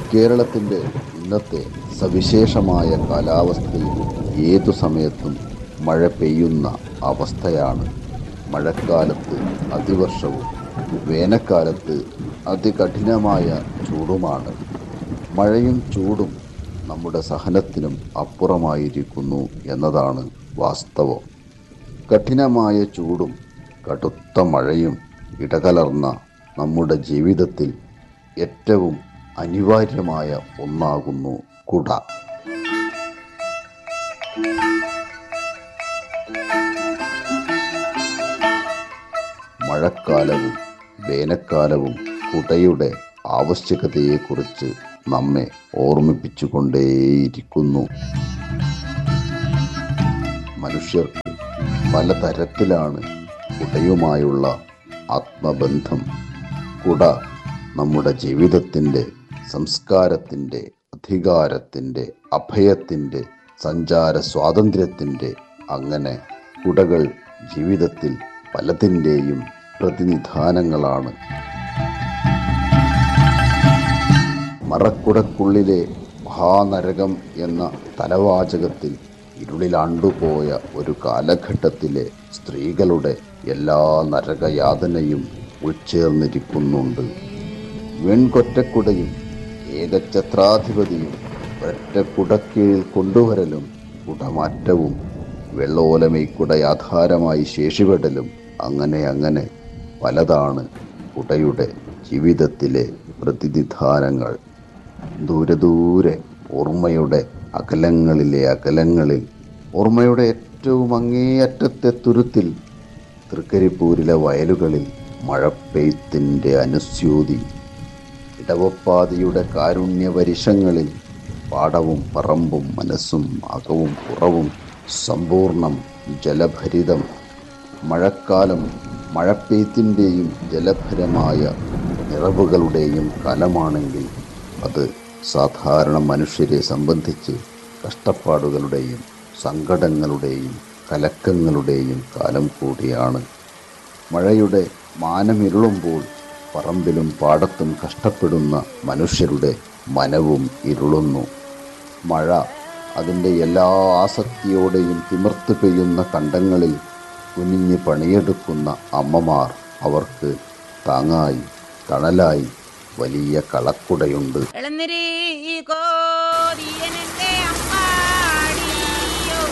കേരളത്തിൻ്റെ ഇന്നത്തെ സവിശേഷമായ കാലാവസ്ഥയിൽ ഏതു സമയത്തും മഴ പെയ്യുന്ന അവസ്ഥയാണ് മഴക്കാലത്ത് അതിവർഷവും വേനൽക്കാലത്ത് അതികഠിനമായ ചൂടുമാണ് മഴയും ചൂടും നമ്മുടെ സഹനത്തിനും അപ്പുറമായിരിക്കുന്നു എന്നതാണ് വാസ്തവം കഠിനമായ ചൂടും കടുത്ത മഴയും ഇടകലർന്ന നമ്മുടെ ജീവിതത്തിൽ ഏറ്റവും അനിവാര്യമായ ഒന്നാകുന്നു കുട മഴക്കാലവും വേനൽക്കാലവും കുടയുടെ ആവശ്യകതയെക്കുറിച്ച് നമ്മെ ഓർമ്മിപ്പിച്ചുകൊണ്ടേയിരിക്കുന്നു മനുഷ്യർക്ക് പലതരത്തിലാണ് കുടയുമായുള്ള ആത്മബന്ധം കുട നമ്മുടെ ജീവിതത്തിൻ്റെ സംസ്കാരത്തിൻ്റെ അധികാരത്തിൻ്റെ അഭയത്തിൻ്റെ സഞ്ചാര സ്വാതന്ത്ര്യത്തിൻ്റെ അങ്ങനെ കുടകൾ ജീവിതത്തിൽ പലതിൻ്റെയും പ്രതിനിധാനങ്ങളാണ് മറക്കുടക്കുള്ളിലെ മഹാനരകം എന്ന തലവാചകത്തിൽ ഇരുളിലാണ്ടുപോയ ഒരു കാലഘട്ടത്തിലെ സ്ത്രീകളുടെ എല്ലാ നരകയാതനയും ഉൾച്ചേർന്നിരിക്കുന്നുണ്ട് വെൺകൊറ്റക്കുടയും ഏകഛത്രാധിപതിയും ഒരൊറ്റ കുടക്കീഴിൽ കൊണ്ടുവരലും കുടമാറ്റവും വെള്ളോലമൈക്കുടയാധാരമായി ശേഷിപ്പെടലും അങ്ങനെ അങ്ങനെ പലതാണ് കുടയുടെ ജീവിതത്തിലെ പ്രതിനിധാനങ്ങൾ ദൂരെ ദൂരെ ഓർമ്മയുടെ അകലങ്ങളിലെ അകലങ്ങളിൽ ഓർമ്മയുടെ ഏറ്റവും അങ്ങേയറ്റത്തെ തുരുത്തിൽ തൃക്കരിപ്പൂരിലെ വയലുകളിൽ മഴപ്പെയ്ത്തിൻ്റെ അനുസ്യൂതി ഇടവപ്പാതിയുടെ കാരുണ്യവരിഷങ്ങളിൽ പാടവും പറമ്പും മനസ്സും അകവും പുറവും സമ്പൂർണം ജലഭരിതം മഴക്കാലം മഴപ്പെയ്ത്തിൻ്റെയും ജലഭരമായ നിറവുകളുടെയും കാലമാണെങ്കിൽ അത് സാധാരണ മനുഷ്യരെ സംബന്ധിച്ച് കഷ്ടപ്പാടുകളുടെയും സങ്കടങ്ങളുടെയും കലക്കങ്ങളുടെയും കാലം കൂടിയാണ് മഴയുടെ മാനമിരുളുമ്പോൾ പറമ്പിലും പാടത്തും കഷ്ടപ്പെടുന്ന മനുഷ്യരുടെ മനവും ഇരുളുന്നു മഴ അതിൻ്റെ എല്ലാ ആസക്തിയോടെയും തിമിർത്ത് പെയ്യുന്ന കണ്ടങ്ങളിൽ കുനിഞ്ഞ് പണിയെടുക്കുന്ന അമ്മമാർ അവർക്ക് താങ്ങായി തണലായി വലിയ കളക്കുടയുണ്ട് ഇളന്നിരി കോരിയനെന്റെ അമ്പാടിയോ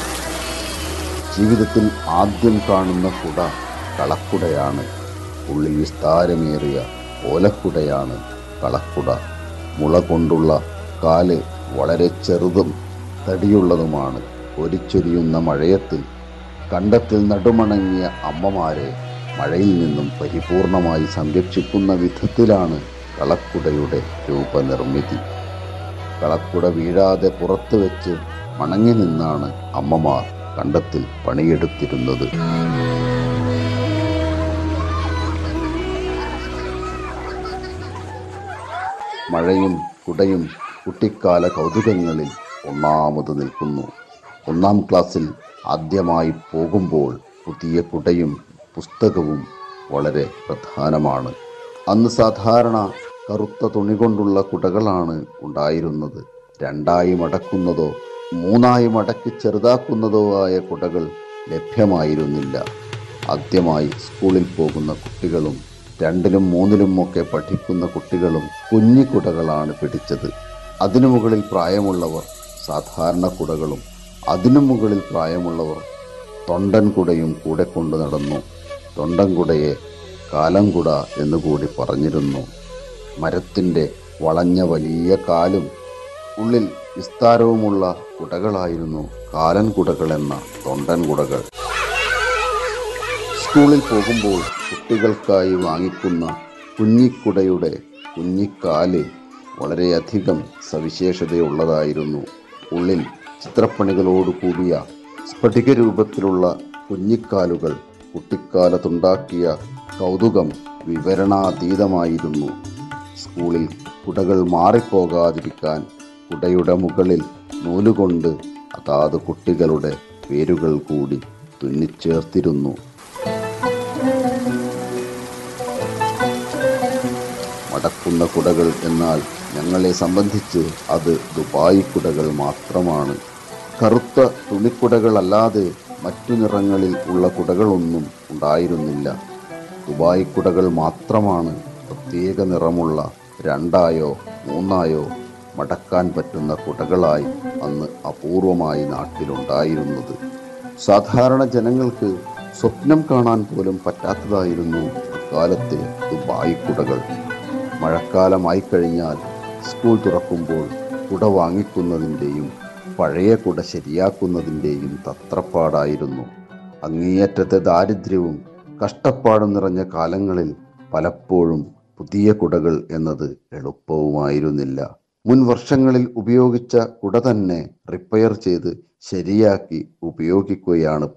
ജീവിതത്തിൽ ആദ്യം കാണുന്ന കുട കളക്കുടയാണ് ഉള്ളിൽ വിസ്താരമേറിയ ഓലക്കുടയാണ് കളക്കുട മുള കൊണ്ടുള്ള കാല് വളരെ ചെറുതും തടിയുള്ളതുമാണ് ഒരിച്ചൊരിയുന്ന മഴയത്തിൽ കണ്ടത്തിൽ നടുമണങ്ങിയ അമ്മമാരെ മഴയിൽ നിന്നും പരിപൂർണമായി സംരക്ഷിക്കുന്ന വിധത്തിലാണ് കളക്കുടയുടെ രൂപനിർമ്മിതി കളക്കുട വീഴാതെ പുറത്തു വെച്ച് മണങ്ങി നിന്നാണ് അമ്മമാർ കണ്ടത്തിൽ പണിയെടുത്തിരുന്നത് മഴയും കുടയും കുട്ടിക്കാല കൗതുകങ്ങളിൽ ഒന്നാമത് നിൽക്കുന്നു ഒന്നാം ക്ലാസ്സിൽ ആദ്യമായി പോകുമ്പോൾ പുതിയ കുടയും പുസ്തകവും വളരെ പ്രധാനമാണ് അന്ന് സാധാരണ കറുത്ത തുണി കൊണ്ടുള്ള കുടകളാണ് ഉണ്ടായിരുന്നത് രണ്ടായി മടക്കുന്നതോ മൂന്നായി മടക്കി ചെറുതാക്കുന്നതോ ആയ കുടകൾ ലഭ്യമായിരുന്നില്ല ആദ്യമായി സ്കൂളിൽ പോകുന്ന കുട്ടികളും രണ്ടിലും മൂന്നിലും ഒക്കെ പഠിക്കുന്ന കുട്ടികളും കുഞ്ഞി കുടകളാണ് പിടിച്ചത് അതിനു മുകളിൽ പ്രായമുള്ളവർ സാധാരണ കുടകളും അതിനു മുകളിൽ പ്രായമുള്ളവർ തൊണ്ടൻ കുടയും കൂടെ കൊണ്ടു നടന്നു തൊണ്ടൻ കുടയെ കാലം കുട എന്നുകൂടി പറഞ്ഞിരുന്നു മരത്തിൻ്റെ വളഞ്ഞ വലിയ കാലും ഉള്ളിൽ വിസ്താരവുമുള്ള കുടകളായിരുന്നു കാലൻ കുടകൾ എന്ന തൊണ്ടൻ കുടകൾ സ്കൂളിൽ പോകുമ്പോൾ കുട്ടികൾക്കായി വാങ്ങിക്കുന്ന കുഞ്ഞിക്കുടയുടെ കുഞ്ഞിക്കാല് വളരെയധികം സവിശേഷതയുള്ളതായിരുന്നു ഉള്ളിൽ ചിത്രപ്പണികളോട് കൂടിയ സ്ഫടിക രൂപത്തിലുള്ള കുഞ്ഞിക്കാലുകൾ കുട്ടിക്കാലത്തുണ്ടാക്കിയ കൗതുകം വിവരണാതീതമായിരുന്നു സ്കൂളിൽ കുടകൾ മാറിപ്പോകാതിരിക്കാൻ കുടയുടെ മുകളിൽ നൂലുകൊണ്ട് അതാത് കുട്ടികളുടെ പേരുകൾ കൂടി തുന്നിച്ചേർത്തിരുന്നു മടക്കുന്ന കുടകൾ എന്നാൽ ഞങ്ങളെ സംബന്ധിച്ച് അത് ദുബായ് കുടകൾ മാത്രമാണ് കറുത്ത തുണിക്കുടകളല്ലാതെ മറ്റു നിറങ്ങളിൽ ഉള്ള കുടകളൊന്നും ഉണ്ടായിരുന്നില്ല ദുബായ് കുടകൾ മാത്രമാണ് പ്രത്യേക നിറമുള്ള രണ്ടായോ മൂന്നായോ മടക്കാൻ പറ്റുന്ന കുടകളായി അന്ന് അപൂർവമായി നാട്ടിലുണ്ടായിരുന്നത് സാധാരണ ജനങ്ങൾക്ക് സ്വപ്നം കാണാൻ പോലും പറ്റാത്തതായിരുന്നു അക്കാലത്തെ ദുബായ് കുടകൾ മഴക്കാലമായി കഴിഞ്ഞാൽ സ്കൂൾ തുറക്കുമ്പോൾ കുട വാങ്ങിക്കുന്നതിൻ്റെയും പഴയ കുട ശരിയാക്കുന്നതിൻ്റെയും തത്രപ്പാടായിരുന്നു അങ്ങേയറ്റത്തെ ദാരിദ്ര്യവും കഷ്ടപ്പാടും നിറഞ്ഞ കാലങ്ങളിൽ പലപ്പോഴും പുതിയ കുടകൾ എന്നത് എളുപ്പവുമായിരുന്നില്ല മുൻ വർഷങ്ങളിൽ ഉപയോഗിച്ച കുട തന്നെ റിപ്പയർ ചെയ്ത് ശരിയാക്കി ഉപയോഗിക്കുകയാണ്